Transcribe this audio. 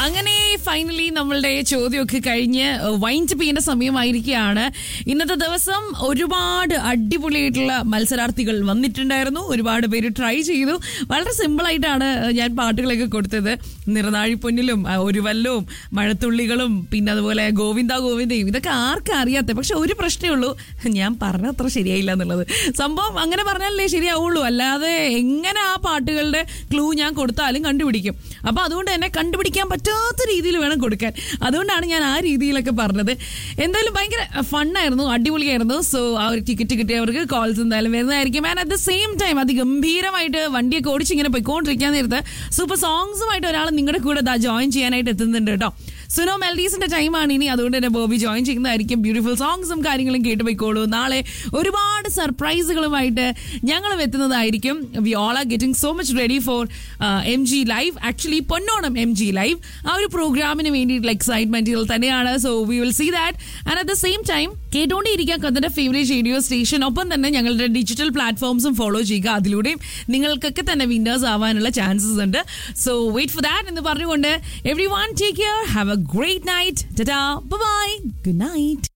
അങ്ങനെ ഫൈനലി നമ്മളുടെ ചോദ്യമൊക്കെ കഴിഞ്ഞ് വൈൻഡ് ചെയ്യേണ്ട സമയമായിരിക്കുകയാണ് ഇന്നത്തെ ദിവസം ഒരുപാട് അടിപൊളിയായിട്ടുള്ള മത്സരാർത്ഥികൾ വന്നിട്ടുണ്ടായിരുന്നു ഒരുപാട് പേര് ട്രൈ ചെയ്തു വളരെ സിമ്പിൾ ആയിട്ടാണ് ഞാൻ പാട്ടുകളൊക്കെ കൊടുത്തത് നിറനാഴി പൊന്നിലും ആ, ഒരു വല്ലവും മഴത്തുള്ളികളും പിന്നെ അതുപോലെ ഗോവിന്ദ ഗോവിന്ദയും ഇതൊക്കെ ആർക്കും അറിയാത്ത പക്ഷെ ഒരു പ്രശ്നമേ ഉള്ളൂ ഞാൻ പറഞ്ഞ അത്ര ശരിയായില്ല എന്നുള്ളത് സംഭവം അങ്ങനെ പറഞ്ഞാലേ ശരിയാവുള്ളൂ അല്ലാതെ എങ്ങനെ ആ പാട്ടുകളുടെ ക്ലൂ ഞാൻ കൊടുത്താലും കണ്ടുപിടിക്കും അപ്പൊ അതുകൊണ്ട് തന്നെ കണ്ടുപിടിക്കാൻ പറ്റാത്ത രീതിയിൽ വേണം കൊടുക്കാൻ അതുകൊണ്ടാണ് ഞാൻ ആ രീതിയിലൊക്കെ പറഞ്ഞത് എന്തായാലും ഭയങ്കര ഫണ്ണായിരുന്നു അടിപൊളിയായിരുന്നു സോ ആ ഒരു ടിക്കറ്റ് കിട്ടിയവർക്ക് കോൾസ് എന്തായാലും വരുന്നതായിരിക്കും and at the same time അതിഗംഭീരമായിട്ട് വണ്ടിയൊക്കെ ഓടിച്ച് ഇങ്ങനെ പോയിക്കൊണ്ടിരിക്കാൻ നേരത്ത് സൂപ്പർ സോങ്സുമായിട്ട് ഒരാൾ നിങ്ങളുടെ കൂടെ ദാ ജോയിൻ ചെയ്യാനായിട്ട് എത്തുന്നുണ്ട് കേട്ടോ സുനോ മെൽഡീസിന്റെ ടൈമാണ് ഇനി അതുകൊണ്ട് തന്നെ ബോബി ജോയിൻ ചെയ്യുന്നതായിരിക്കും ബ്യൂട്ടിഫുൾ സോങ്സും കാര്യങ്ങളും കേട്ട് പോയിക്കോളൂ നാളെ ഒരുപാട് സർപ്രൈസുകളുമായിട്ട് ഞങ്ങളും എത്തുന്നതായിരിക്കും we all are getting so much ready for M G live actually Ponnonam M G live ആ ഒരു പ്രോഗ്രാമിന് വേണ്ടിയിട്ടുള്ള എക്സൈറ്റ്മെന്റുകൾ തന്നെയാണ് so we will see that and at the same time കേട്ടോണ്ടിരിക്കാൻ കത്തിന്റെ ഫേവറേറ്റ് റേഡിയോ സ്റ്റേഷൻ ഒപ്പം തന്നെ ഞങ്ങളുടെ ഡിജിറ്റൽ പ്ലാറ്റ്ഫോംസും ഫോളോ ചെയ്യുക അതിലൂടെയും നിങ്ങൾക്കൊക്കെ തന്നെ വിന്നേഴ്സ് ആവാനുള്ള ചാൻസസ് ഉണ്ട് സോ വെയിറ്റ് ഫോർ ദാറ്റ് എന്ന് പറഞ്ഞുകൊണ്ട് everyone take care have a great night bye good night